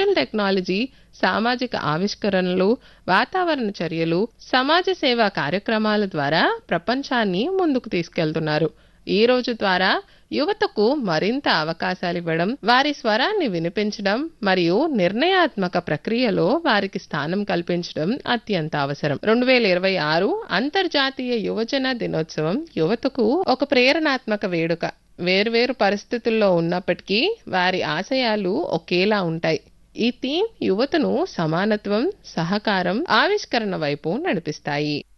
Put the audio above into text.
digital technology సామాజిక ఆవిష్కరణలు వాతావరణ చర్యలు సమాజ సేవా కార్యక్రమాల ద్వారా ప్రపంచాన్ని ముందుకు తీసుకెళ్తున్నారు ఈ రోజు ద్వారా యువతకు మరింత అవకాశాలు ఇవ్వడం వారి స్వరాన్ని వినిపించడం మరియు నిర్ణయాత్మక ప్రక్రియలో వారికి స్థానం కల్పించడం అత్యంత అవసరం రెండు వేల ఇరవై ఆరు అంతర్జాతీయ యువజన దినోత్సవం యువతకు ఒక ప్రేరణాత్మక వేడుక వేర్వేరు పరిస్థితుల్లో ఉన్నప్పటికీ వారి ఆశయాలు ఒకేలా ఉంటాయి ఈ థీమ్ యువతను సమానత్వం సహకారం ఆవిష్కరణ వైపు నడిపిస్తాయి